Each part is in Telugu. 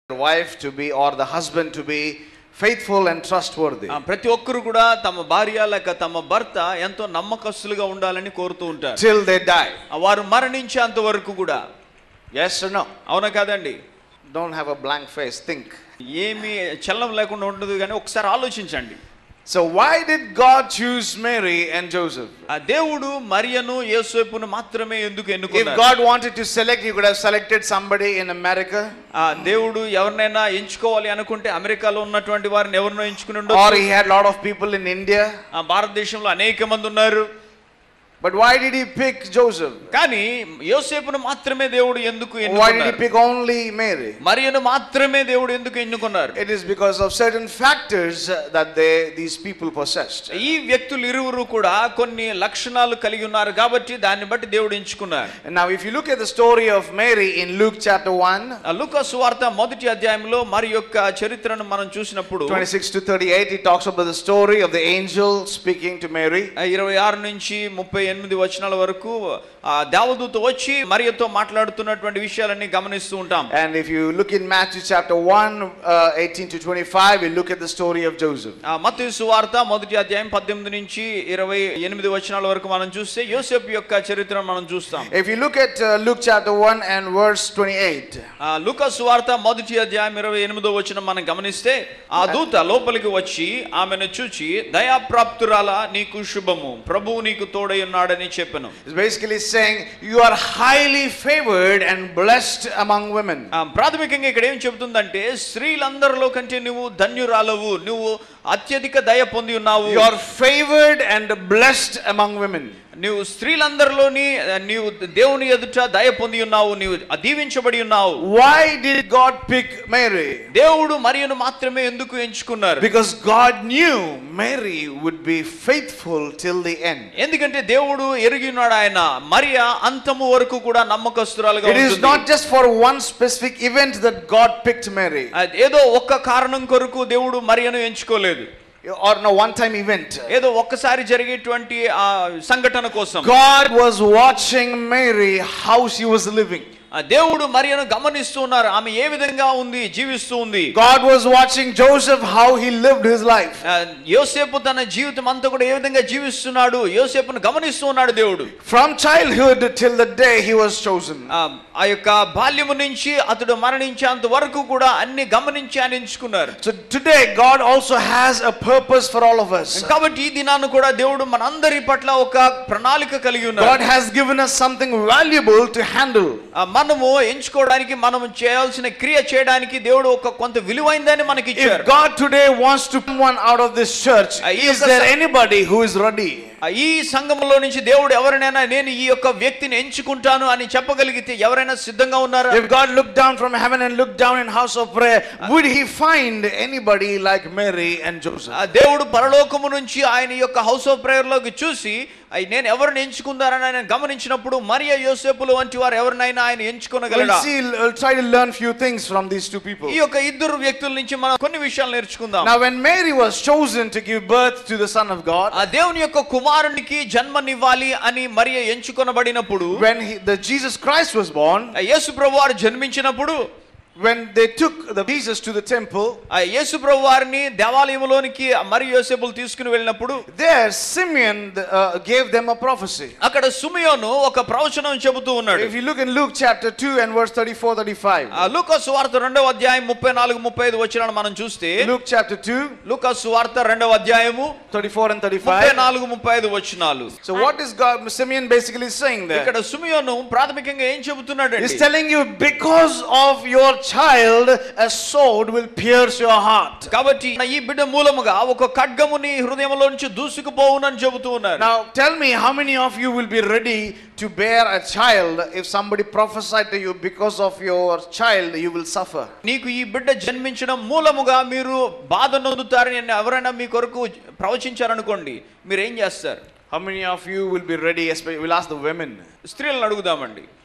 wife to be or the husband to be faithful and trustworthy. ఆ, ప్రతి ఒక్కరు కూడా తమ భార్య లేక తమ భర్త ఎంతో నమ్మకస్తులుగా ఉండాలని కోరుతూ ఉంటారు till they die. ఆ, వారు మరణించేంత వరకు కూడా Yes or no? అవునా కాదండి Don't have a blank face. Think. ఏమీ చలనం లేకుండా ఉండదు కానీ ఒకసారి ఆలోచించండి So, why did God choose Mary and Joseph? ఆ దేవుడు మరియను యేసేపును మాత్రమే ఎందుకు If ఎన్నుకున్నారు God wanted to select, He could have selected somebody in America, ఆ దేవుడు ఎవరినైనా ఎంచుకోవాలి అనుకుంటే అమెరికాలో ఉన్నటువంటి వారిని ఎవరినో ఎంచుకుని or ఉండొచ్చు He had a lot of people in India. ఆ భారతదేశంలో అనేక మంది ఉన్నారు But why did He pick Joseph? కానీ యోసేపును మాత్రమే దేవుడు ఎందుకు Why did He ఎన్నుకున్నారు pick only Mary? మరియను మాత్రమే దేవుడు ఎందుకు ఎన్నుకున్నారు It is because of certain factors uh, that they these people possessed. ఈ వ్యక్తులు ఇరువురు కూడా కొన్ని లక్షణాలు కలిగి ఉన్నారు కాబట్టి దాన్ని బట్టి దేవుడు ఎంచుకున్నారు And now, if you look at the story of Mary in Luke chapter 1, ఆ లూకా సువార్త మొదటి అధ్యాయంలో మరి యొక్క చరిత్రను మనం చూసినప్పుడు 26 to 38, he talks about the story of the angel speaking to Mary. ఆ ఇరవై ఆరు నుంచి ముప్పై ఎనిమిది వచనాల వరకు ఆ దేవదూత వచ్చి మరియతో మాట్లాడుతున్నటువంటి విషయాలన్నీ గమనిస్తూ ఉంటాం And if you look in Matthew chapter 1, uh, 18 to 25, we look at the story of Joseph. ఆ మత్తయి సువార్త మొదటి అధ్యాయం పద్దెనిమిది నుంచి ఇరవై ఎనిమిది వచనాల వరకు మనం చూస్తే యోసేపు యొక్క చరిత్రను మనం చూస్తాం If you look at uh, Luke chapter 1 and verse 28, ఆ లూకా సువార్త మొదటి అధ్యాయం ఇరవై ఎనిమిదో వచనం మనం గమనిస్తే ఆ దూత లోపలికి వచ్చి ఆమెను చూచి దయాప్రాప్తురాల నీకు శుభము ప్రభువు నీకు తోడై ఉన్నాడని చెప్పెను it's basically saying, You are highly favored and blessed among women. ఆ, ప్రాథమికంగా ఇక్కడ ఏం చెబుతుందంటే స్త్రీలందరిలో కంటే నువ్వు ధన్యురాలవు నువ్వు అత్యధిక దయ పొంది ఉన్నావు You are favored and blessed among women. నువ్వు స్త్రీలందరిలోని ఆ, నీవు దేవుని ఎదుట దయ పొంది ఉన్నావు నీవు దీవించబడి ఉన్నావు Why did God pick Mary? దేవుడు మరియను మాత్రమే ఎందుకు ఎంచుకున్నారు Because God knew Mary would be faithful till the end. ఎందుకంటే దేవుడు ఎరిగి ఉన్నాడు ఆయన మరియ అంతము వరకు కూడా నమ్మకస్తురాలుగా It is ఉంటుంది. not just for one specific event that God picked Mary, ఆ, ఏదో ఒక్క కారణం కొరకు దేవుడు మరియను ఎంచుకోలేదు or no one time event. ఏదో ఒక్కసారి జరిగేటువంటి ఆ సంఘటన కోసం God was watching Mary how she was living. ఆ దేవుడు మరియను గమనిస్తూ ఉన్నారు ఆమె ఏ విధంగా ఉంది జీవిస్తూ ఉంది God was watching Joseph how he lived his life. ఆ, యోసేపు తన జీవితం అంతా కూడా ఏ విధంగా జీవిస్తున్నాడు యోసేపును గమనిస్తూ ఉన్నాడు దేవుడు From childhood till the day he was chosen. ఆ, ఆ యొక్క బాల్యము నుంచి అతడు మరణించేంత వరకు కూడా అన్ని గమనించి ఆయన ఎంచుకున్నారు So today God also has a purpose for all of us. కాబట్టి ఈ దినాన్ని కూడా దేవుడు మనందరి పట్ల ఒక ప్రణాళిక కలిగి God ఉన్నాడు has given us something valuable to handle. ఆ, మనము ఎంచుకోవడానికి మనం చేయాల్సిన క్రియ చేయడానికి దేవుడు ఒక కొంత విలువైందని మనకి If ఇచ్చారు God today wants to put one out of this church, Uh, he is is the there son- anybody who is ready? ఆ, ఈ సంఘంలో నుంచి దేవుడు ఎవరినైనా నేను ఈ యొక్క వ్యక్తిని ఎంచుకుంటాను అని చెప్పగలిగితే ఎవరైనా సిద్ధంగా ఉన్నారా If God looked down from heaven and looked down in house of prayer, would he find anybody like Mary and Joseph? ఆ దేవుడు పరలోకము నుంచి ఆయన యొక్క హౌస్ ఆఫ్ ప్రేయర్ లోకి చూసి అయ్ నేను ఎవరిని ఎంచుకుందారని ఆయన గమనించినప్పుడు మరియ యోసేపులు వంటి వారు ఎవరినైనా ఆయన We'll ఎంచుకోనగలడా see, we'll try to learn few things from these two people. ఈ యొక్క ఇద్దరు వ్యక్తుల నుంచి మనం కొన్ని విషయాలు నేర్చుకుందాం Now, when Mary was chosen to give birth to the Son of God, ఆ దేవుని యొక్క కుమారునికి జన్మనివ్వాలి అని మరియ ఎంచుకొనబడినప్పుడు when he, the Jesus Christ was born, ఆ యేసు ప్రభు వారు జన్మించినప్పుడు when they took the Jesus to the temple, ఆ యేసు ప్రభు వారిని దేవాలయంలోనికి మరి యోసేపులు తీసుకుని వెళ్ళినప్పుడు there Simeon uh, gave them a prophecy. అక్కడ సుమియోను ఒక ప్రవచనం చెబుతూ ఉన్నాడు If you look in Luke chapter 2 and verse 34 35, ఆ లూకా సువార్త రెండవ అధ్యాయం ముప్పై నాలుగు ముప్పై ఐదు వచ్చిన మనం చూస్తే Luke chapter 2, లూకా సువార్త రెండవ అధ్యాయము 34 and ముప్పై 35. నాలుగు ముప్పై ఐదు వచ్చినాలు So, what is God, Simeon basically saying there? ఇక్కడ సుమియోను ప్రాథమికంగా ఏం చెబుతున్నాడు He's telling you, because of your child, a sword will pierce your heart. కాబట్టి ఈ బిడ్డ మూలముగా ఒక ఖడ్గము నీ హృదయంలో నుంచి దూసుకుపోవునని చెబుతూ ఉన్నారు Now, tell me how many of you will be ready to bear a child if somebody prophesied to you because of your child, you will suffer. నీకు ఈ బిడ్డ జన్మించడం మూలముగా మీరు బాధ నొందుతారని ఎవరైనా మీ కొరకు ప్రవచించారనుకోండి మీరు ఏం చేస్తారు How many of you will be ready? Especially, we'll ask the women. స్త్రీలను అడుగుదామండి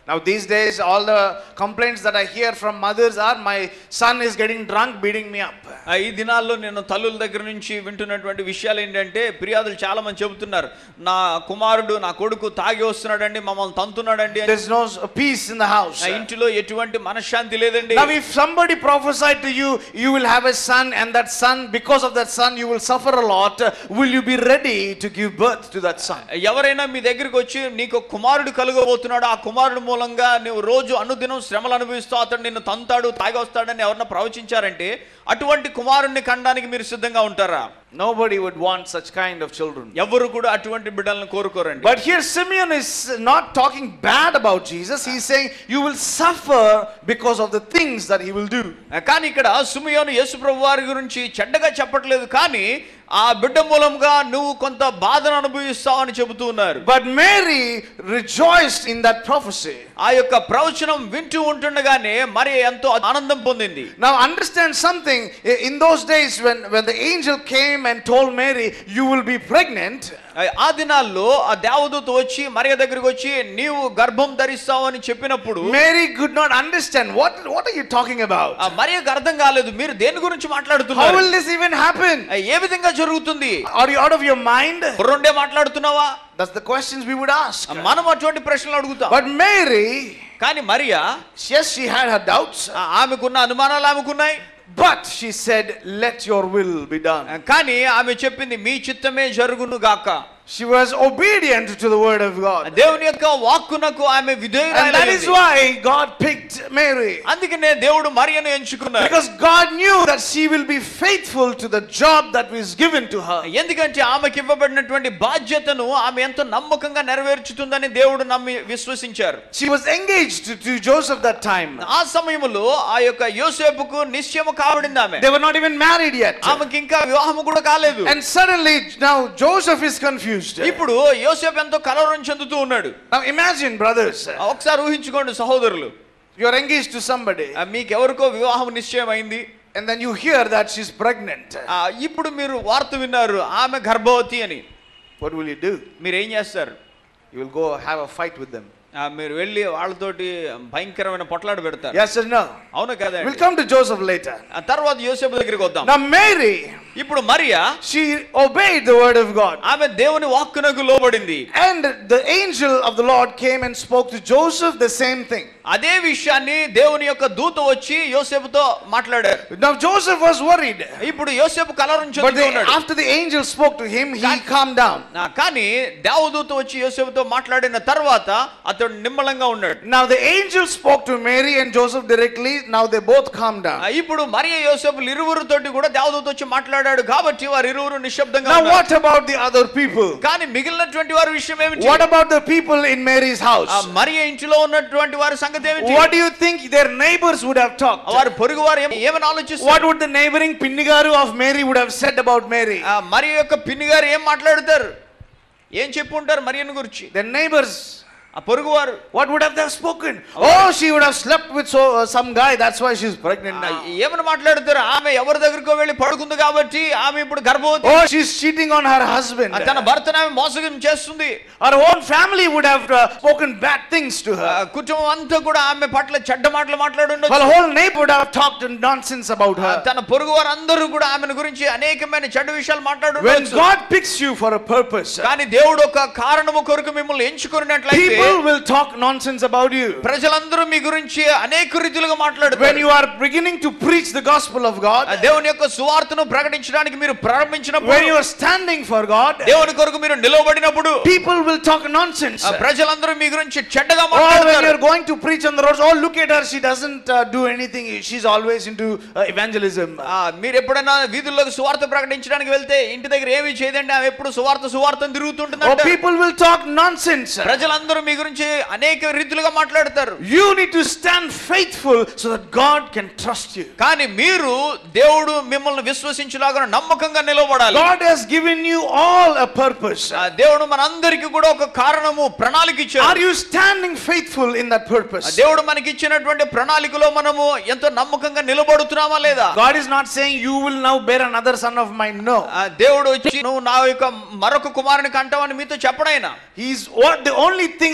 Now, these days, all the complaints that I hear from mothers are my son is getting drunk, beating me up. ఆ, ఈ దినాల్లో నేను తల్లుల దగ్గర నుంచి వింటున్నటువంటి విషయాలు ఏంటంటే ఫిర్యాదులు చాలా మంది చెబుతున్నారు నా కుమారుడు నా కొడుకు తాగి వస్తున్నాడండి మమ్మల్ని తంతున్నాడండి అని. There's no s- peace in the house. ఆ ఇంటిలో ఎటువంటి మనశ్శాంతి లేదండి Now, if somebody prophesied to you, you will have a son, and that son, because of that son, you will suffer a lot. Will you be ready to give birth to that son? ఎవరైనా మీ దగ్గరికి వచ్చి నీకు ఒక కుమారుడు కలుగబోతున్నాడు ఆ కుమారుడు మూలంగా నువ్వు రోజు అనుదినం శ్రమలు అనుభవిస్తావు అతడు నిన్ను తంతాడు తాగి వస్తాడని ఎవరన్నా ప్రవచించారంటే అటువంటి కుమారుణ్ణి కనడానికి మీరు సిద్ధంగా ఉంటారా Nobody would want such kind of children. ఎవరు కూడా అటువంటి బిడ్డలను కోరుకోరండి But here Simeon is not talking bad about Jesus. He's saying you will suffer because of the things that he will do. కానీ ఇక్కడ సుమియోను యేసుప్రభు వారి గురించి చెడ్డగా చెప్పట్లేదు కానీ ఆ బిడ్డ మూలంగా నువ్వు కొంత బాధను అనుభవిస్తావు అని చెబుతూ ఉన్నారు But Mary rejoiced in that prophecy. ఆ యొక్క ప్రవచనం వింటూ ఉంటుండగానే మరి ఎంతో ఆనందం పొందింది Now understand something. I- In those days when, when the angel came and told Mary, you will be pregnant, ఆ దినాల్లో ఆ దేవదూత వచ్చి మరియ దగ్గరికి వచ్చి నీవు గర్భం ధరిస్తావు అని చెప్పినప్పుడు Mary could not understand. What, what are you talking about? ఆ మరియకు అర్థం కాలేదు మీరు దేని గురించి How మాట్లాడుతున్నారు will this even happen? ఆ, ఏ విధంగా జరుగుతుంది Are you out of your mind? రెండే మాట్లాడుతున్నావా That's the questions we would ask. ఆ, మనం అటువంటి ప్రశ్నలు అడుగుతాం But Mary, కానీ Mariya yes, she had her doubts, ఆ, ఆమెకున్న అనుమానాలు ఆమెకున్నాయి but she said, Let your will be ఆ, done. కానీ ఆమె చెప్పింది మీ చిత్తమే జరుగును గాక She was obedient to the word of God. దేవుని యొక్క వాక్కునకు ఆమె And that is విధేయురాలైంది why God picked Mary. అందుకనే దేవుడు మరియను ఎంచుకున్నారు Because God knew that she will be faithful to the job that was given to her. ఎందుకంటే ఆమెకి ఇవ్వబడినటువంటి బాధ్యతను ఆమె ఎంతో నమ్మకంగా నెరవేర్చుతుందని దేవుడు నమ్మి విశ్వసించారు She was engaged to, to Joseph that time. ఆ సమయంలో ఆ యొక్క యోసేపుకు నిశ్చయము కాబడింది ఆమె They were not even married yet. ఆమెకి ఇంకా వివాహము కూడా కాలేదు And suddenly now Joseph is confused. ఇప్పుడు యోసేపు ఎంతో కలవరం చెందుతూ ఉన్నాడు Now imagine, brothers, ఒకసారి ఊహించుకోండి సహోదరులు you're engaged to somebody, ఆ, మీకెవరికో వివాహం నిశ్చయం అయింది and then you hear that she's pregnant. ఆ, ఇప్పుడు మీరు వార్త విన్నారు ఆమె గర్భవతి అని What will you do? మీరు ఏం చేస్తారు You will go have a fight with them. ఆ, మీరు వెళ్ళి వాళ్ళతోటి భయంకరమైన పొట్లాడు పెడతారు Yes or no? అవును కదా We'll come to Joseph later. ఆ తర్వాత యోసేపు దగ్గరికి వద్దాం Now Mary, ఇప్పుడు Mariya she obeyed the word of God. ఆమె దేవుని వాక్కునకు లోబడింది And the angel of the Lord came and spoke to Joseph the same thing. అదే విషయాన్ని దేవుని యొక్క దూత వచ్చి యోసేపుతో మాట్లాడారు Now Joseph was worried. ఇప్పుడు యోసేపు కలవరం But చెందుతూ the, ఉన్నాడు after the angel spoke to him, he God- calmed down. ఆ, కానీ దేవదూత వచ్చి యోసేపుతో మాట్లాడిన తర్వాత అతడు నిమ్మలంగా ఉన్నాడు Now the angel spoke to Mary and Joseph directly. Now they both calmed ఆ, down. ఇప్పుడు మరియ యోసేపులు ఇరువురితోటి కూడా దేవదూత వచ్చి మాట్లాడాడు కాబట్టి వారు ఇరువురు నిశ్శబ్దంగా Now ఉన్నారు. what about the other people? కానీ మిగిలినటువంటి వారి విషయం ఏమిటి What about the people in Mary's ఆ house? మరియ ఇంటిలో ఉన్నటువంటి వారి సంగతి ఏమిటి What do you think their neighbors would have talked? వారి పొరుగు వారు ఏమ- ఏమని ఆలోచిస్తారు What would the neighboring Pinnigaru of Mary would have said about Mary? ఆ మరి యొక్క పిన్ని గారు ఏం మాట్లాడుతారు ఏం చెప్పు ఉంటారు మరియను గురించి The neighbors, ఆ పొరుగు వారు what would have they spoken? Oh, she would have slept with so, uh, some guy, that's why she's pregnant now. ఏమని మాట్లాడుతారు ఆమె ఎవరి దగ్గరకో వెళ్ళి పడుకుంది కాబట్టి ఆమె ఇప్పుడు గర్భవతి Oh, she's cheating on her husband. ఆ తన భర్తను ఆమె మోసగం చేస్తుంది Her own family would have uh, spoken bad things to ఆ her. కుటుంబం అంతా కూడా ఆమె పట్ల చెడ్డ మాటలు Well, మాట్లాడుండొచ్చు whole neighbor would have talked nonsense about ఆ her. తన పొరుగు వారు అందరూ కూడా ఆమెను గురించి అనేకమైన చెడ్డ విషయాలు When మాట్లాడుండొచ్చు God picks you for a purpose, కానీ దేవుడు ఒక కారణము కొరకు మిమ్మల్ని ఎంచుకున్నట్లయితే people will talk nonsense about you. ప్రజలందరూ మీ గురించి అనేక రీతిలుగా When మాట్లాడుతారు you are beginning to preach the gospel of ఆ God, దేవుని యొక్క సువార్తను ప్రకటించడానికి మీరు when ప్రారంభించినప్పుడు you are standing for God, దేవుని కొరకు మీరు నిలవబడినప్పుడు people will talk nonsense. ఆ ప్రజలందరూ మీ గురించి చెడ్డగా Or when మాట్లాడతారు you're going to preach on the roads, oh, look at her, she doesn't uh, do anything. She's always into uh, evangelism. ఆ, మీరు ఎప్పుడైనా వీధుల్లోకి సువార్త ప్రకటించడానికి వెళ్తే ఇంటి దగ్గర ఏమి చేయదండి ఆమె ఎప్పుడు సువార్త సువార్తను Or తిరుగుతుంటుందంట people will talk nonsense. ప్రజలందరూ మీ గురించి అనేక రీతిలుగా మాట్లాడతారు You need to stand faithful so that God can trust you. కానీ మీరు దేవుడు మిమ్మల్ని విశ్వసించలాగా నమ్మకంగా నిలబడాలి God has given you all a purpose. ఆ, దేవుడు మనందరికీ కూడా ఒక కారణము ప్రణాళిక Are ఇచ్చారు you standing faithful in that ఆ, purpose? దేవుడు మనకి ఇచ్చినటువంటి ప్రణాళికలో మనము ఎంతో నమ్మకంగా నిలబడుతున్నామా లేదా God is not saying you will now bear another son of mine. No. ఆ, దేవుడు వచ్చి నువ్వు నా యొక్క మరొక కుమారుని కంటావని మీతో చెప్పడైనా He's what the only thing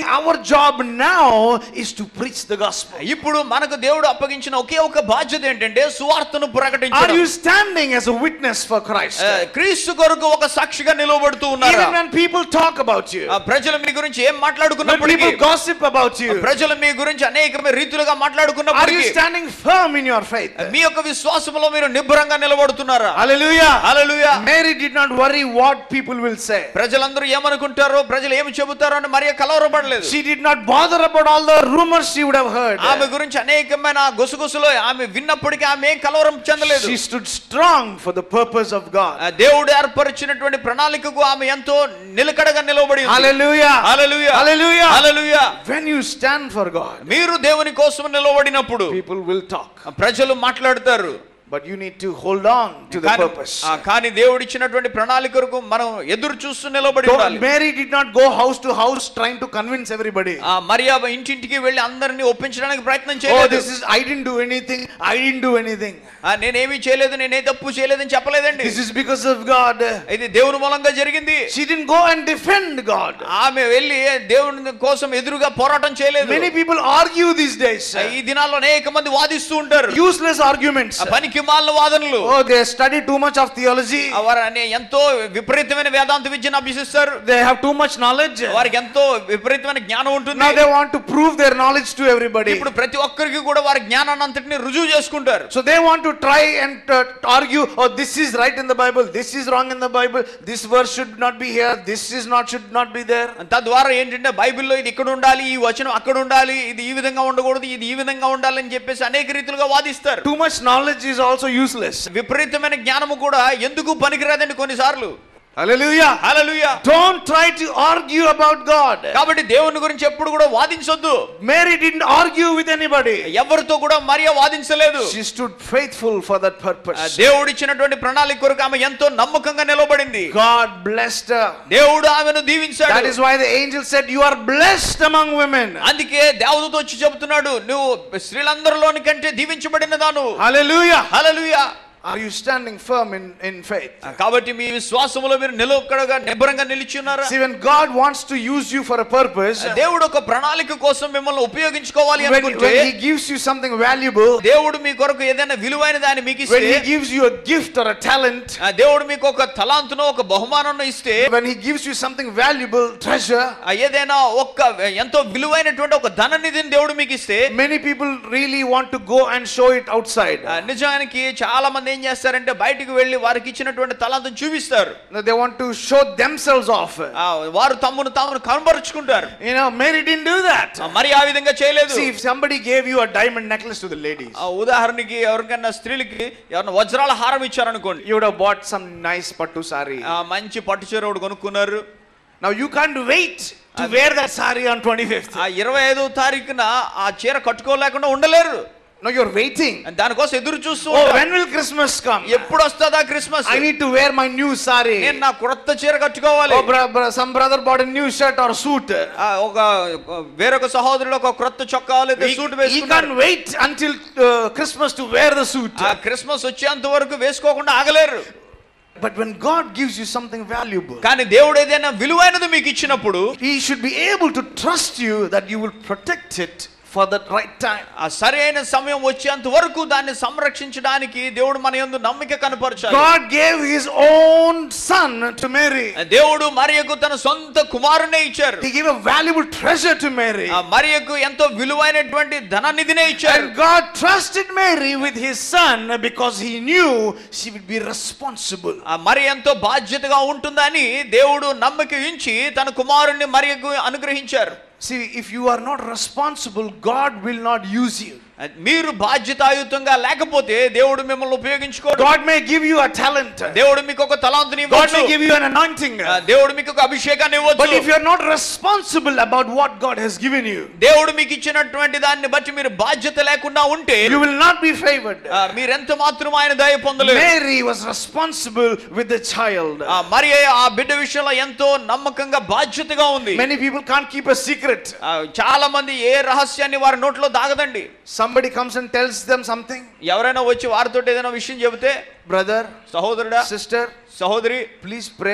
our job now is to preach the gospel. ఇప్పుడు మనకు దేవుడు అప్పగించిన ఒకే ఒక బాధ్యత ఏంటంటే సువార్తను Are ప్రకటించడం you standing as a witness for Christ? ఆ, క్రీస్తు కొరకు ఒక సాక్షిగా నిలవబడుతూ ఉన్నారు Even when people talk about you, ప్రజలు మీ గురించి ఏం when మాట్లాడుకున్నప్పటికీ people gossip about you, ప్రజలు మీ గురించి అనేకమైన రీతులుగా are you మాట్లాడుకున్నప్పటికీ standing firm in your faith? మీ యొక్క విశ్వాసంలో మీరు నిబ్బరంగా నిలబడుతున్నారా Hallelujah. Hallelujah Mary did not worry what people will say. ప్రజలందరూ ఏమనుకుంటారో ప్రజలు ఏమి చెబుతారో అని మరి కలవరపడలేదు She did not bother about all the rumors she would have heard. ఆమె గురించి అనేకమైన గుసగుసలో ఆమె విన్నప్పటికీ ఆమె ఏం కలవరం చెందలేదు She stood strong for the purpose of God. ఆ దేవుడు ఏర్పరిచినటువంటి ప్రణాళికకు ఆమె ఎంతో నిలకడగా నిలబడి ఉంది. Hallelujah. Hallelujah Hallelujah. Hallelujah When you stand for God, మీరు దేవుని కోసం నిలబడినప్పుడు people will talk. ప్రజలు మాట్లాడతారు But you need to hold on to the కానీ- purpose. ఆ, కానీ దేవుడు ఇచ్చినటువంటి ప్రణాళిక కొరకు మనం ఎదురు చూస్తూ నిలబడి Don't- ఉండాలి Mary did not go house to house trying to convince everybody. ఆ, మరియా ఇంటింటికి వెళ్ళి అందరినీ ఒప్పించడానికి ప్రయత్నం Oh, చేయలేదు this is, I didn't do anything. I didn't do anything. ఆ, నేనేమీ చేయలేదు నేనే తప్పు చేయలేదని చెప్పలేదండి This is because of God. ఇది దేవుని మూలంగా జరిగింది She didn't go and defend God. ఆమె వెళ్ళి దేవుని కోసం ఎదురుగా పోరాటం చేయలేదు Many people argue these days. ఆ, ఈ దినాల్లో అనేక మంది వాదిస్తూ ఉంటారు Useless arguments. ఆ పనికి మాలిన వాదనలు Oh, they study too much of theology. ఆ, వారు అనే ఎంతో విపరీతమైన వేదాంత విద్యను అభ్యసిస్తారు They have too much knowledge. వారికి ఎంతో విపరీతమైన జ్ఞానం ఉంటుంది Now they want to prove their knowledge to everybody. ఇప్పుడు ప్రతి ఒక్కరికి కూడా వారి జ్ఞానాన్ని అంతటిని రుజువు చేసుకుంటారు So they want to try and uh, argue, oh, this is right in the Bible, this is wrong in the Bible, this verse should not be here, this is not, should not be there. తద్వారా ఏంటంటే బైబిల్లో ఇది ఇక్కడ ఉండాలి ఈ వచనం అక్కడ ఉండాలి ఇది ఈ విధంగా ఉండకూడదు ఇది ఈ విధంగా ఉండాలి అని చెప్పేసి అనేక రీతిలుగా వాదిస్తారు Too much knowledge is also useless. విపరీతమైన జ్ఞానము కూడా ఎందుకు పనికిరాదండి కొన్నిసార్లు Hallelujah. Hallelujah Don't try to argue about God. కాబట్టి దేవుని గురించి ఎప్పుడు కూడా వాదించొద్దు Mary didn't argue with anybody. ఎవరితో కూడా Mariya వాదించలేదు She stood faithful for that ఆ purpose. దేవుడు ఇచ్చినటువంటి ప్రణాళిక కొరకు ఆమె ఎంతో నమ్మకంగా నిలబడింది God blessed her. దేవుడు ఆమెను That దీవించాడు is why the angel said, You are blessed among women. అందుకే దేవదూత వచ్చి చెబుతున్నాడు నువ్వు స్త్రీలందరిలోని కంటే దీవించబడిన దాను Hallelujah. Hallelujah Are you standing firm in, in faith? కాబట్టి మీ విశ్వాసములో మీరు నిలకడగా నిబ్బరంగా నిలిచి ఉన్నారా See, when God wants to use you for a purpose, దేవుడు ఒక ప్రణాళిక కోసం మిమ్మల్ని ఉపయోగించుకోవాలి when, అనుకుంటే when He gives you something valuable, దేవుడు మీ కొరకు ఏదైనా విలువైన దాన్ని మీకు when ఇస్తే He gives you a gift or a talent, ఆ దేవుడు మీకు ఒక తలాంతును ఒక బహుమానం ఇస్తే when He gives you something valuable, treasure, ఆ ఏదైనా ఒక్క ఎంతో విలువైనటువంటి ఒక ధన నిధిని దేవుడు మీకు ఇస్తే many people really want to go and show it outside. ఆ నిజానికి చాలా మంది ఏం చేస్తారంటే బయటికి వెళ్ళి వారికి ఇచ్చినటువంటి తలాంతును చూపిస్తారు They want to show themselves off. ఆ, వారు తమ్మును తామును కనబరుచుకుంటారు You know, Mary didn't do that. ఆ, మరి ఆ విధంగా చేయలేదు See, if somebody gave you a diamond necklace to the ladies, ఆ, ఉదాహరణకి ఎవరికైనా స్త్రీలకి ఎవరైనా వజ్రాల హారం ఇచ్చారనుకోండి you would have bought some nice pattu sari. ఆ, మంచి పట్టు చీర ఒకటి కొనుక్కున్నారు Now you can't wait to wear that sari on 25th. ఆ ఇరవై ఐదో తారీఖున ఆ చీర కట్టుకోలేకుండా ఉండలేరు No, you're waiting. దానికోసం ఎదురు చూస్తూ Oh, ఉంటారు. when will Christmas come? ఎప్పుడు వస్తుందా Christmas I need to wear my new sari. నేను నా క్రొత్త చీర కట్టుకోవాలి Oh, bro, bro, some brother bought a new shirt or suit. ఆ, ఒక వేరొక సహోదరుడు ఒక క్రొత్త చొక్కా లేదా He, సూట్ he వేసుకున్నాడు can't wait until uh, Christmas to wear the suit. ఆ క్రిస్మస్ వచ్చేంత వరకు వేసుకోకుండా ఆగలేరు But when God gives you something valuable, కానీ దేవుడు ఏదైనా విలువైనది మీకు ఇచ్చినప్పుడు He should be able to trust you that you will protect it for the right time. ఆ సరైన సమయం వచ్చేంత వరకు దాన్ని సంరక్షించడానికి దేవుడు మన యందు నమ్మిక కనపరచాలి God gave His own son to Mary. దేవుడు మరియకు తన సొంత కుమారునే ఇచ్చారు He gave a valuable treasure to Mary. ఆ మరియకు ఎంతో విలువైనటువంటి ధనానిధినే ఇచ్చారు And God trusted Mary with His son because He knew she would be responsible. ఆ మరి ఎంతో బాధ్యతగా ఉంటుందని దేవుడు నమ్మక ఉంచి తన కుమారుణ్ణి మరియకు అనుగ్రహించారు See, if you are not responsible, God will not use you. మీరు బాధ్యతాయుతంగా లేకపోతే దేవుడు మిమ్మల్ని ఉపయోగించుకోడు God may give you a talent. దేవుడు మీకు ఒక తలాంతుని God ఇవ్వచ్చు may give you an anointing. ఆ, దేవుడు మీకు ఒక అభిషేకాన్ని But if ఇవ్వచ్చు you're not responsible about what God has given you, దేవుడు మీకు ఇచ్చినటువంటి దాన్ని బట్టి మీరు బాధ్యత లేకుండా ఉంటే you will not be favored. ఆ, మీరెంత మాత్రం ఆయన దయ పొందలేరు Mary was responsible with the child. ఆ, మరి ఆ బిడ్డ విషయంలో ఎంతో నమ్మకంగా బాధ్యతగా ఉంది Many people can't keep a secret. ఆ, చాలా మంది ఏ రహస్యాన్ని వారి నోట్లో దాగదండి Somebody comes and tells them something. ఎవరైనా వచ్చి వారితో ఏదైనా విషయం చెబితే Brother, సహోదరుడా sister, సహోదరి please pray.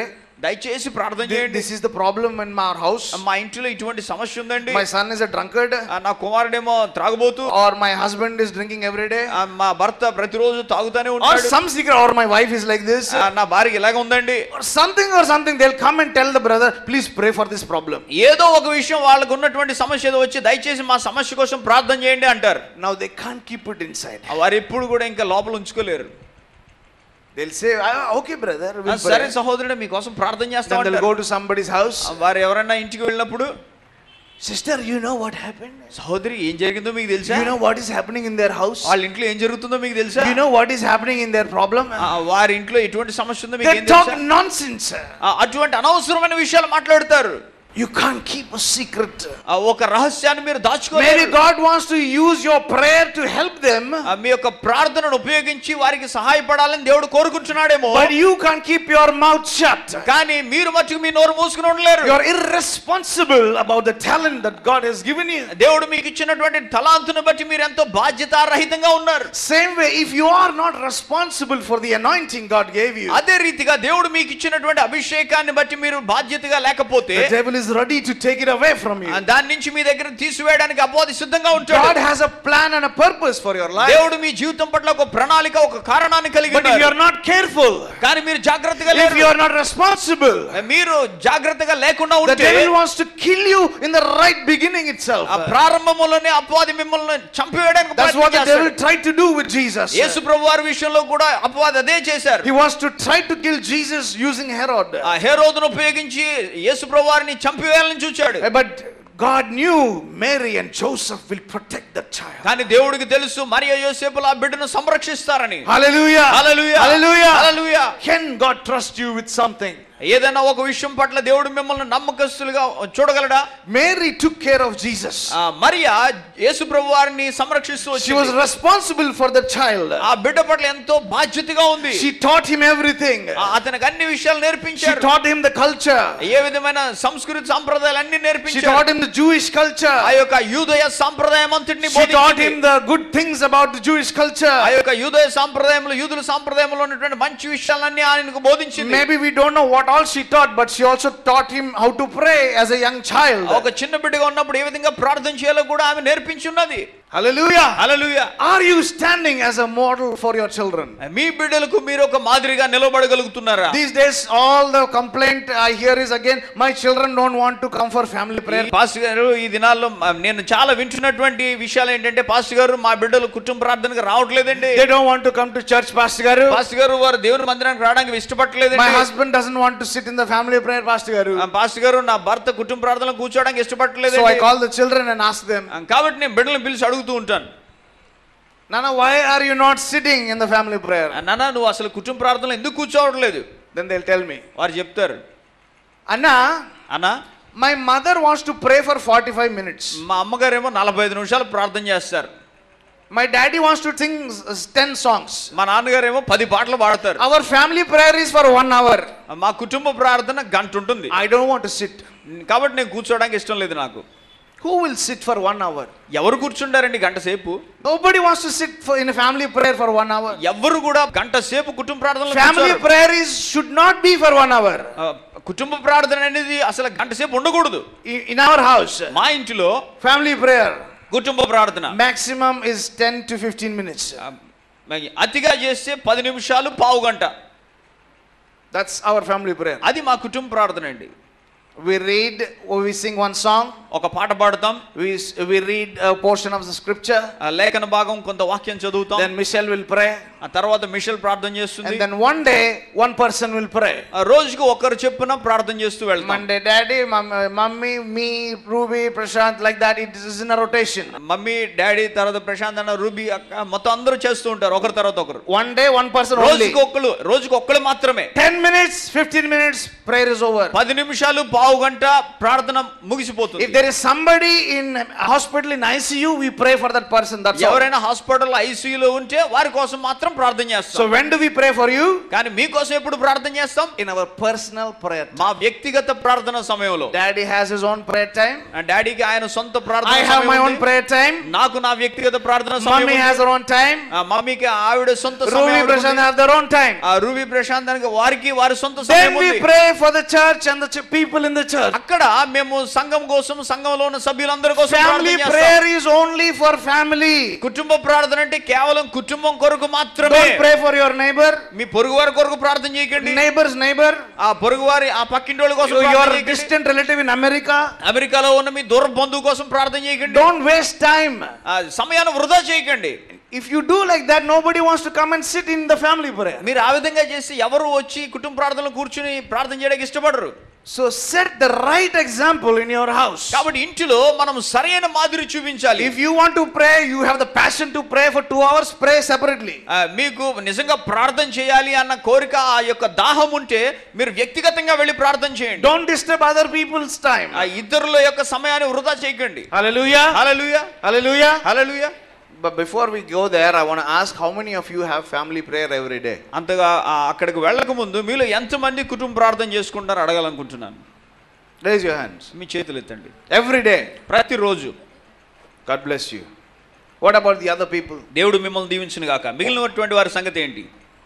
దయచేసి ప్రార్థన Thi- చేయండి This is the problem in our house. మా ఇంటిలో ఇటువంటి సమస్య ఉందండి My son is a drunkard, ఆ, నా కుమారుడేమో త్రాగుబోతూ or my husband is drinking every day, ఆ, మా భర్త ప్రతిరోజు తాగుతానే or ఉంటాడు some secret, or my wife is like this, ఆ, నా భార్య ఇలాగ ఉందండి or something or something. They'll come and tell the brother, please pray for this problem. ఏదో ఒక విషయం వాళ్ళకు ఉన్నటువంటి సమస్య ఏదో వచ్చి దయచేసి మా సమస్య కోసం ప్రార్థన చేయండి అంటారు Now they can't keep it inside. ఆ, వారు ఎప్పుడు కూడా ఇంకా లోపల ఉంచుకోలేరు They'll say, "Ah, okay, brother, ఆ, we'll సరే pray. సహోదరుడు మీకోసం ప్రార్థన Then చేస్తాం they'll అంటారు. go to somebody's house. ఆ, వారు ఎవరైనా ఇంటికి వెళ్ళినప్పుడు Sister, you know what happened? సహోదరి ఏం జరిగిందో మీకు తెలుసా You know what is happening in their house? వాళ్ళ ఇంట్లో ఏం జరుగుతుందో మీకు తెలుసా You know what is happening in their problem? ఆ, వారి ఇంట్లో ఎటువంటి సమస్య ఉందో మీకు They ఏం talk తెలుసా nonsense. ఆ, అటువంటి అనవసరమైన విషయాలు మాట్లాడతారు You can't keep a secret. ఆ, ఒక రహస్యాన్ని మీరు Maybe దాచుకోలేరు God wants to use your prayer to help them, ఆ, మీ యొక్క ప్రార్థనను ఉపయోగించి వారికి సహాయపడాలని దేవుడు కోరుకుంటున్నాడేమో but you can't keep your mouth shut. కానీ మీరు మట్టుకు మీ నోరు మూసుకుని ఉండలేరు You're irresponsible about the talent that God has given you. దేవుడు మీకు ఇచ్చినటువంటి తలాంతును బట్టి మీరు ఎంతో బాధ్యతారహితంగా ఉన్నారు Same way, if you are not responsible for the anointing God gave you, అదే రీతిగా దేవుడు మీకు ఇచ్చినటువంటి అభిషేకాన్ని బట్టి మీరు బాధ్యతగా లేకపోతే the devil is ready to take it away from you. ఆ, దాని నుంచి మీ దగ్గర తీసివేయడానికి అపోది సిద్ధంగా God ఉంటాడు has a plan and a purpose for your life. దేవుడు మీ జీవితం పట్ల ఒక ప్రణాళిక ఒక కారణాన్ని కలిగి But if you ఉన్నారు are not careful, కానీ మీరు జాగ్రత్తగా if లేరు you are not responsible, మీరు జాగ్రత్తగా లేకుండా the ఉంటే devil wants to kill you in the right beginning itself. ఆ ప్రారంభములోనే అపవాది మిమ్మల్ని చంపివేయడానికి That's what the ప్రయత్నం devil చేస్తాడు. tried to do with Jesus. యేసు ప్రభు వారి విషయంలో కూడా అపవాది అదే చేశారు He wants to try to kill Jesus using Herod. ఆ హేరోదును ఉపయోగించి యేసు ప్రభు వారిని చంపివేయాలని చూచాడు But God knew Mary and Joseph will protect the child. కానీ దేవుడికి తెలుసు మరియ యోసేపులు ఆ బిడ్డను సంరక్షిస్తారని Hallelujah. Hallelujah Hallelujah. Hallelujah Can God trust you with something? ఏదైనా ఒక విషయం పట్ల దేవుడు మిమ్మల్ని నమ్మకస్తులుగా చూడగలడా Mary took care of Jesus. ఆ మరియా యేసు ప్రభు వారిని సంరక్షిస్తూ She was వచ్చింది responsible for the child. ఆ బిడ్డ పట్ల ఎంతో బాధ్యతగా ఉంది She taught him everything. ఆ అతనికి అన్ని విషయాలు She నేర్పించారు taught him the culture. ఏ విధమైన సంస్కృతి సాంప్రదాయాలు అన్ని She నేర్పించారు taught him the Jewish culture. ఆ యొక్క యూదయ సాంప్రదాయం అంతటిని She taught బోధించింది. him the good things about the Jewish culture. ఆ యొక్క యూదయ సాంప్రదాయంలో యూదుల సాంప్రదాయంలో ఉన్నటువంటి మంచి విషయాలన్నీ ఆయనకు బోధించింది Maybe we don't know what all she taught, but she also taught him how to pray as a young child. ఒక చిన్న బిడ్డగా ఉన్నప్పుడు ఏ విధంగా ప్రార్థన చేయాలో కూడా ఆమె నేర్పించున్నది Hallelujah. Hallelujah Are you standing as a model for your children? మీ బిడ్డలకు మీరు ఒక మాదిరిగా నిలబడగలుగుతున్నారా These days, all the complaint I hear is again, my children don't want to come for family prayer. Pastor garu ఈ దినాల్లో మ- నేను చాలా వింటున్నటువంటి విషయాలు ఏంటంటే పాస్టర్ గారు మా బిడ్డలు కుటుంబ ప్రార్థనకు రావట్లేదండి They don't want to come to church, Pastor Garu. Pastor garu వారు దేవుని మందిరానికి రావడానికి My ఇష్టపడలేదండి husband doesn't want to sit in the family prayer, Pastor Garu. ఆ, పాస్టర్ గారు నా భర్త కుటుంబ ప్రార్థనలో కూర్చోవడానికి So I ఇష్టపడలేదండి call the children and ask them, ఆ, కాబట్టి నేను బిడ్డలను పిలిచి అడుగుతూ ఉంటాను Nana, why are you not sitting in the family ఆ, prayer? నాన్న నువ్వు అసలు కుటుంబ ప్రార్థనలో ఎందుకు కూర్చోవట్లేదు Then they'll tell me, వారు చెప్తారు Anna, అన్నా my mother wants to pray for 45 minutes. మా అమ్మగారేమో నలభై ఐదు నిమిషాలు ప్రార్థన చేస్తారు My daddy wants to sing s- 10 songs. మా నాన్నగారేమో పది పాటలు పాడతారు Our family prayer is for one hour. మా కుటుంబ ప్రార్థన గంట ఉంటుంది I don't want to sit. కాబట్టి నేను కూర్చోవడానికి ఇష్టం లేదు నాకు Who will sit for one hour? ఎవరు కూర్చుంటారండి గంట సేపు Nobody wants to sit for, in a family prayer for one hour. ఎవరు కూడా గంట సేపు కుటుంబ ప్రార్థనలో Family కూర్చోరు. prayer is should not be for one hour. ఆ, కుటుంబ ప్రార్థన అనేది అసలు గంట సేపు ఉండకూడదు In, in our house, మా ఇంటిలో family prayer కుటుంబ ప్రార్థన maximum is 10 to 15 minutes. ఆ, మరి అతిగా చేస్తే పది నిమిషాలు పావు గంట That's our family prayer. అది మా కుటుంబ ప్రార్థన అండి We read, or we sing one song, ఒక పాట పాడతాం we, s- we read a portion of the scripture, ఆ లేఖన భాగం కొంత వాక్యం చదువుతాం then Michelle will pray, ఆ తర్వాత మిషల్ ప్రార్థన చేస్తుంది and then one day one person will pray. ఆ రోజుకు ఒకరు చెప్పున ప్రార్థన చేస్తూ వెళ్తాం Monday, daddy, mom- mummy, me, Ruby, Prashant, like that. It is in a rotation. Mummy daddy తర్వాత ప్రశాంత్ అన్న రూబీ అక్క మొత్తం అందరూ చేస్తూ ఉంటారు ఒకరి తర్వాత ఒకరు One day, one person only. రోజుకి ఒక్కరు రోజుకి ఒక్కరు మాత్రమే 10 minutes, 15 minutes, prayer is over. పది నిమిషాలు పావు గంట ప్రార్థన ముగిసిపోతుంది If there there is somebody in a hospital in ICU, we pray for that person. That's all. ఎవరైనా హాస్పిటల్ ఐసీయూలో ఉంటే వారి కోసం మాత్రం ప్రార్థన So చేస్తాం when do we pray for you? కానీ మీకోసం ఎప్పుడు ప్రార్థన చేస్తాం In our personal prayer. time. మా వ్యక్తిగత ప్రార్థన సమయంలో Daddy has his own prayer time. ఆ డాడీకి ఆయన సొంత ప్రార్థన I have సమయం my own ఉంది. prayer time. నాకు నా వ్యక్తిగత ప్రార్థన సమయం Mommy ఉంది. has her own time. ఆ మమ్మీకి ఆవిడ సొంత Ruby సమయం Prashant ఉంది. have their own time. ఆ రూబీ ప్రశాంత్ దానికి వారికి వారి సొంత సమయం Then we ఉంది pray for the church and the ch- people in the church. అక్కడ మేము సంఘం కోసం సంఘంలో ఉన్న సభ్యులందరి కోసం Family ప్రార్థన చేస్తాం. prayer is only for family. కుటుంబ ప్రార్థన అంటే కేవలం కుటుంబం కొరకు మాత్రమే Don't pray for your neighbor, మీ పొరుగు వారి కొరకు ప్రార్థన చేయకండి neighbor's neighbor, ఆ పొరుగు వారి ఆ పక్కింటి వాళ్ళ కోసం your ప్రార్థన your చేయకండి. distant relative in America. అమెరికాలో ఉన్న మీ దూర బంధువు కోసం ప్రార్థన చేయకండి Don't waste time. ఆ సమయాన్ని వృధా చేయకండి If you do like that, nobody wants to come and sit in the family prayer. మీరు ఆ విధంగా చేసి ఎవరు వచ్చి కుటుంబ ప్రార్థనలు కూర్చుని ప్రార్థన చేయడానికి ఇష్టపడరు So set the right example in your house. కాబట్టి ఇంటిలో మనం సరైన మాదిరి చూపించాలి If you want to pray, you have the passion to pray for two hours, pray separately. ఆ, మీకు నిజంగా ప్రార్థన చేయాలి అన్న కోరిక ఆ యొక్క దాహం ఉంటే మీరు వ్యక్తిగతంగా వెళ్ళి ప్రార్థన చేయండి Don't disturb other people's time. ఆ ఇతరుల యొక్క సమయాన్ని వృధా చేయకండి Hallelujah. Hallelujah Hallelujah. Hallelujah But before we go there, I want to ask how many of you have family prayer every day? అంతగా ఆ, అక్కడికి వెళ్ళక ముందు మీలో ఎంతమంది కుటుంబ ప్రార్థన చేసుకుంటారో అడగాలనుకుంటున్నాను Raise your hands. మీ చేతులు ఎత్తండి Every day. ప్రతిరోజు God bless you. What about the other people? దేవుడు మిమ్మల్ని దీవించును గాక మిగిలినటువంటి వారి సంగతి ఏంటి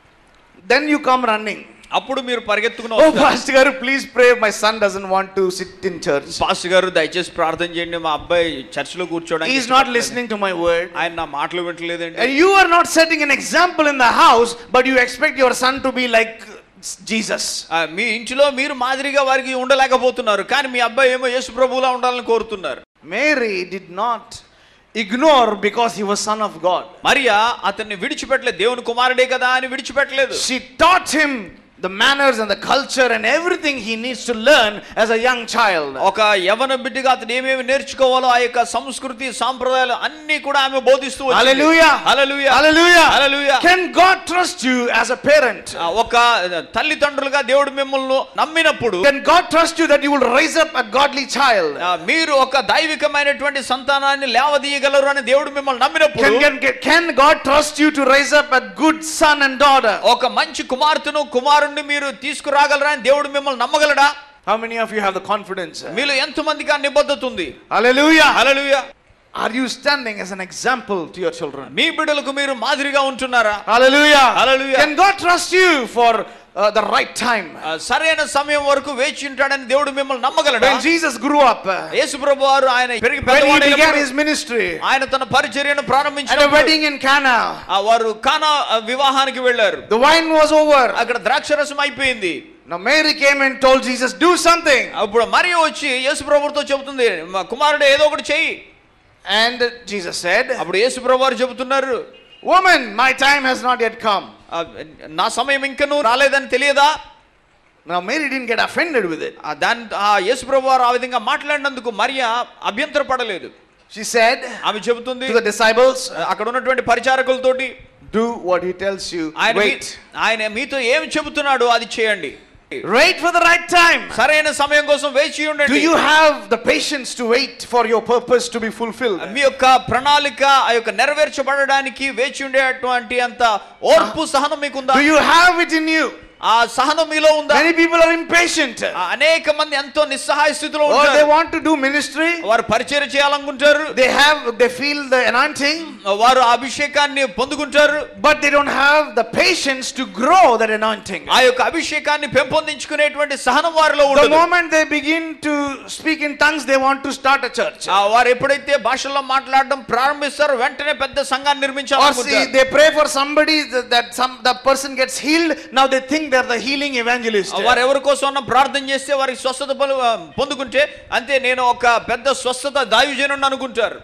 Then you come running. అప్పుడు మీరు పరిగెత్తుకుని Oh, వస్తారు. Pastor Garu, please pray. My son doesn't want to sit in church. Pastor garu దయచేసి ప్రార్థన చేయండి మా అబ్బాయి చర్చిలో కూర్చోడానికి He's not ఇష్టపడలేదు. listening to my word. ఆయన నా మాటలు వింటలేదండి And you are not setting an example in the house, but you expect your son to be like Jesus. ఆ, మీ ఇంటిలో మీరు మాదిరిగా వారికి ఉండలేకపోతున్నారు కానీ మీ అబ్బాయి ఏమో యేసు ప్రభువులా ఉండాలని కోరుతున్నారు Mary did not ignore because he was son of God. Mariya అతన్ని విడిచిపెట్టలేదు దేవుని కుమారుడే కదా అని విడిచిపెట్టలేదు She taught him the manners and the culture and everything he needs to learn as a young child. ఒక యవన బిడ్డగా అతను ఏమేమి నేర్చుకోవాలో ఆ యొక్క సంస్కృతి సాంప్రదాయాలు అన్ని కూడా ఆమె బోధిస్తూ వచ్చింది. Hallelujah. Hallelujah. Hallelujah. Hallelujah. Can God trust you as a parent? ఆ, ఒక తల్లిదండ్రులుగా దేవుడు మిమ్మల్ని నమ్మినప్పుడు Can God trust you that you will raise up a godly child? ఆ, మీరు ఒక దైవికమైనటువంటి సంతానాన్ని లేవదీయగలరు అని దేవుడు మిమ్మల్ని నమ్మినప్పుడు Can, can, can God trust you to raise up a good son and daughter? ఒక మంచి కుమార్తెను కుమారుణ్ణి మీరు తీసుకురాగలరా అని దేవుడు మిమ్మల్ని నమ్మగలడా How many of you have the confidence? మీలో ఎంత మందికి ఆ నిబద్ధత ఉంది Hallelujah. Hallelujah Are you standing as an example to your children? మీ బిడ్డలకు మీరు మాదిరిగా ఉంటున్నారా Hallelujah. Hallelujah. Can God trust you for uh, the right time? ఆ, సరైన సమయం వరకు వేచి ఉంటాడని దేవుడు మిమ్మల్ని నమ్మగలడా When Jesus grew up, uh, యేసు ప్రభు వారు ఆయన పెరిగి when he began పెద్దవాడైనప్పుడు his ministry ఆయన తన పరిచర్యను at a ప్రారంభించిన wedding in Cana, వారు కానా ఆ, వివాహానికి వెళ్ళారు the wine was over. అక్కడ ద్రాక్షరసం అయిపోయింది Now Mary came and told Jesus, Do something. అప్పుడు మరి వచ్చి యేసు ప్రభుతో చెబుతుంది మా కుమారుడు ఏదో ఒకటి చెయ్యి And Jesus said, అప్పుడు యేసు ప్రభు వారు చెబుతున్నారు Woman, my time has not yet come. "ఆ, నా సమయం ఇంకనూ రాలేదని తెలియదా Now Mary didn't get offended with it. ఆ, దాని ఆ యేసు ప్రభు వారు ఆ విధంగా మాట్లాడినందుకు మరియా అభ్యంతర పడలేదు She said ఆమె చెబుతుంది to the disciples, అక్కడ ఉన్నటువంటి పరిచారకులతోటి Do what he tells you. ఆయన మీ- Wait. ఆయన మీతో ఏమి చెబుతున్నాడో అది చేయండి Wait for the right time. సరైన సమయం కోసం వేచి Do ఉండండి you have the patience to wait for your purpose to be fulfilled? మీ యొక్క ప్రణాళిక ఆ యొక్క నెరవేర్చబడడానికి వేచి ఉండేటువంటి అంత ఓర్పు సహనం మీకుందా Do you have it in you? ఆ సహనం మీలో ఉందా Many people are impatient. ఆ అనేక మంది ఎంతో నిస్సహాయ స్థితిలో Or they ఉంటారు want to do ministry. వారు పరిచయం చేయాలనుకుంటారు They have, they feel the anointing, వారు ఆ అభిషేకాన్ని పొందుకుంటారు but they don't have the patience to grow that anointing. ఆ యొక్క అభిషేకాన్ని పెంపొందించుకునేటువంటి సహనం వారిలో The ఉండదు moment they begin to speak in tongues, they want to start a church. ఆ వారు ఎప్పుడైతే భాషల్లో మాట్లాడడం ప్రారంభిస్తారో వెంటనే పెద్ద సంఘాన్ని Or see, నిర్మించాలనుకుంటారు they pray for somebody that, that some that person gets healed. Now they think they're the healing evangelist. వారు ఎవరి కోసం ప్రార్థన చేస్తే వారికి స్వస్థత పలు పొందుకుంటే అంతే నేను ఒక పెద్ద స్వస్థత దాయుజనుడు అనుకుంటారు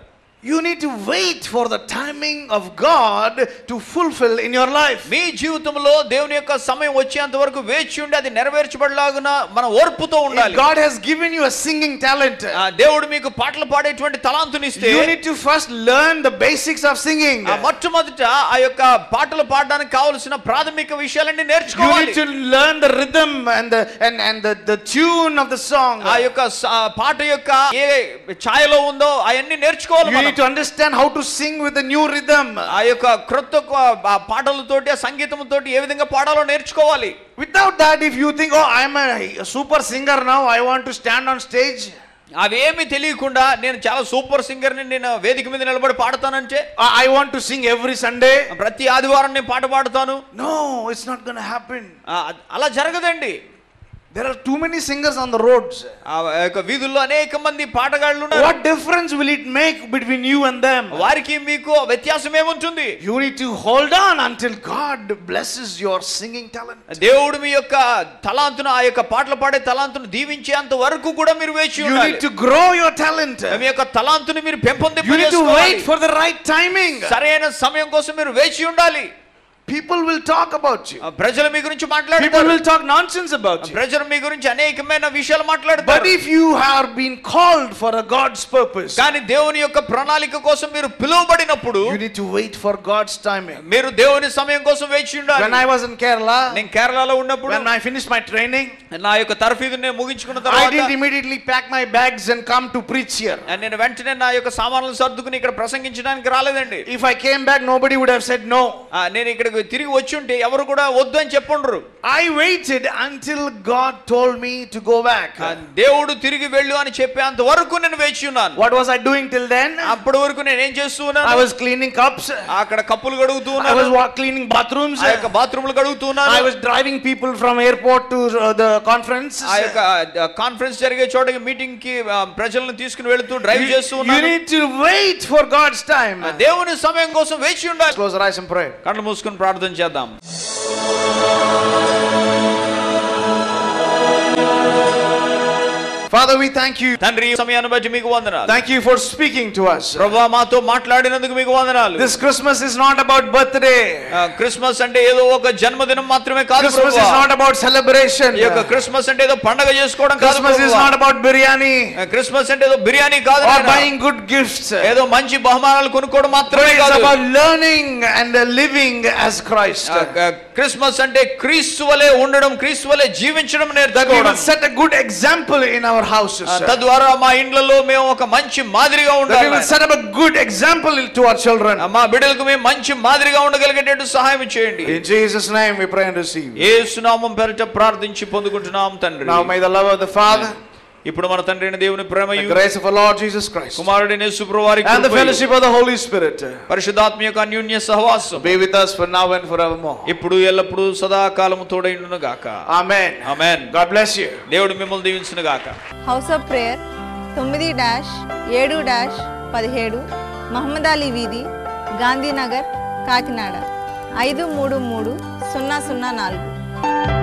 You need to wait for the timing of God to fulfill in your life. మీ జీవితంలో దేవుని యొక్క సమయం వచ్చేంత వరకు వేచి ఉండి అది నెరవేర్చబడలాగున మన ఓర్పుతో If ఉండాలి God has given you a singing talent, ఆ, దేవుడు మీకు పాటలు పాడేటువంటి తలాంతునిస్తే you need to first learn the basics of singing. ఆ మొట్టమొదట ఆ యొక్క పాటలు పాడడానికి కావలసిన ప్రాథమిక విషయాలన్నీ You need నేర్చుకోవాలి to learn the rhythm and the and, and the, the tune of the song. ఆ యొక్క స- ఆ పాట యొక్క ఏ ఛాయలో ఉందో అవన్నీ నేర్చుకోవాలి You మనం. need to understand how to sing with the new rhythm. ఆ యొక్క క్రొత్త క- ఆ పాటలతోటి ఆ సంగీతంతోటి ఏ విధంగా పాడాలో నేర్చుకోవాలి Without that, if you think, oh, I'm a, a super singer now, I want to stand on stage, అవేమి తెలియకుండా నేను చాలా సూపర్ సింగర్ ని నేను వేదిక మీద నిలబడి పాడతానంటే I I want to sing every Sunday. ప్రతి ఆదివారం నేను పాట పాడతాను No, it's not going to happen. ఆ, అలా జరగదండి There are too many singers on the roads. ఆ యొక్క వీధుల్లో అనేక మంది పాటగాళ్ళు ఉన్నారు What difference will it make between you and them? వారికి మీకు వ్యత్యాసం ఏముంటుంది You need to hold on until God blesses your singing talent. దేవుడు మీ యొక్క తలాంతును ఆ యొక్క పాటలు పాడే తలాంతును దీవించేంత వరకు కూడా మీరు వేచి You ఉండాలి need to grow your talent. మీ యొక్క తలాంతుని మీరు You need to పెంపొందించుకోవాలి wait for the right timing. సరైన సమయం కోసం మీరు వేచి ఉండాలి People will talk about you. ఆ ప్రజలు మీ గురించి People మాట్లాడతారు will talk nonsense about you. ప్రజలు మీ గురించి అనేకమైన విషయాలు But మాట్లాడతారు if you have been called for a God's purpose, కానీ దేవుని యొక్క ప్రణాళిక కోసం మీరు పిలువబడినప్పుడు you need to wait for God's timing. మీరు దేవుని సమయం కోసం వేచి ఉండాలి When I was in Kerala, నేను కేరళలో ఉన్నప్పుడు when I finished my training, నా యొక్క తరఫీదు నేను ముగించుకున్న I తర్వాత didn't immediately pack my bags and come to preach here. నేను వెంటనే నా యొక్క సామాన్లు సర్దుకుని ఇక్కడ ప్రసంగించడానికి రాలేదండి If I came back, nobody would have said no. ఆ, నేను ఇక్కడికి తిరిగి వచ్చి ఉంటే ఎవరు కూడా వద్దు అని చెప్పుండ్రు I waited until God told me to go back. ఆ, దేవుడు తిరిగి వెళ్ళు అని చెప్పేంత వరకు నేను వేచి ఉన్నాను What was I doing till then? అప్పటి వరకు నేను ఏం చేస్తూ I ఉన్నాను was cleaning cups. అక్కడ కప్పులు కడుగుతూ I ఉన్నాను was wa- cleaning bathrooms. ఆ యొక్క బాత్రూములు కడుగుతూ ఉన్నాను I was driving people from airport to uh, the conference. ఆ యొక్క కాన్ఫరెన్స్ జరిగే చోటకి మీటింగ్ కి ఆ, ప్రజలను తీసుకుని వెళుతూ డ్రైవ్ You, చేస్తూ you ఉన్నాను need to wait for God's time. ఆ, దేవుని సమయం కోసం వేచి ఉండాలి Close your eyes and pray. కళ్ళు మూసుకుని ప్రార్థన చేద్దాం Father, we thank you. తండ్రి ఈ సమయాన్ని బట్టి మీకు వందనాలు Thank you for speaking to us. ప్రభా మాతో మాట్లాడినందుకు మీకు వందనాలు This Christmas is not about birthday. ఆ, క్రిస్మస్ అంటే ఏదో ఒక జన్మదినం మాత్రమే కాదు Christmas ప్రభువా. is not about celebration. ఈ యొక్క క్రిస్మస్ అంటే ఏదో పండగ చేసుకోవడం కాదు Christmas is ప్రభువా. not about biryani ఆ, క్రిస్మస్ అంటే ఏదో బిర్యానీ కాదు or నాయనా. buying good gifts. ఏదో మంచి బహుమానాలు కొనుక్కోవడం But మాత్రమే it's కాదు about learning and uh, living as Christ. ఆ, ఆ, క్రిస్మస్ అంటే క్రీస్తు వలె ఉండడం క్రీస్తు వలె జీవించడం That we నేర్చుకోవడం will set a good example in our houses. ఆ, తద్వారా మా ఇండ్లలో మేము ఒక మంచి మాదిరిగా That we ఉండాలి will set up a good example to our children. ఆ, మా బిడ్డలకు మేము మంచి మాదిరిగా ఉండగలిగేటట్టు సహాయం చేయండి In Jesus' name we pray and receive. ఏ సునామం పేరిట ప్రార్థించి పొందుకుంటున్నాం తండ్రి Now may the love of the Father, ఇప్పుడు మన తండ్రి అయిన దేవుని the ప్రేమయు grace of our Lord Jesus Christ, కుమారుడైన శుభ్రవారి and the fellowship of the Holy Spirit పరిశుద్ధాత్మ యొక్క అన్యోన్య సహవాసం be with us for now and forevermore. ఇప్పుడు ఎల్లప్పుడు సదాకాలము తోడైండును గాక Amen. Amen God bless you. దేవుడు మిమ్మల్ని దీవించును గాక హౌస్ ఆఫ్ ప్రేయర్ తొమ్మిది డాష్ ఏడు డాష్ పదిహేడు మహమ్మద్ అలీ వీధి గాంధీనగర్ కాకినాడ ఐదు మూడు మూడు సున్నా సున్నా నాలుగు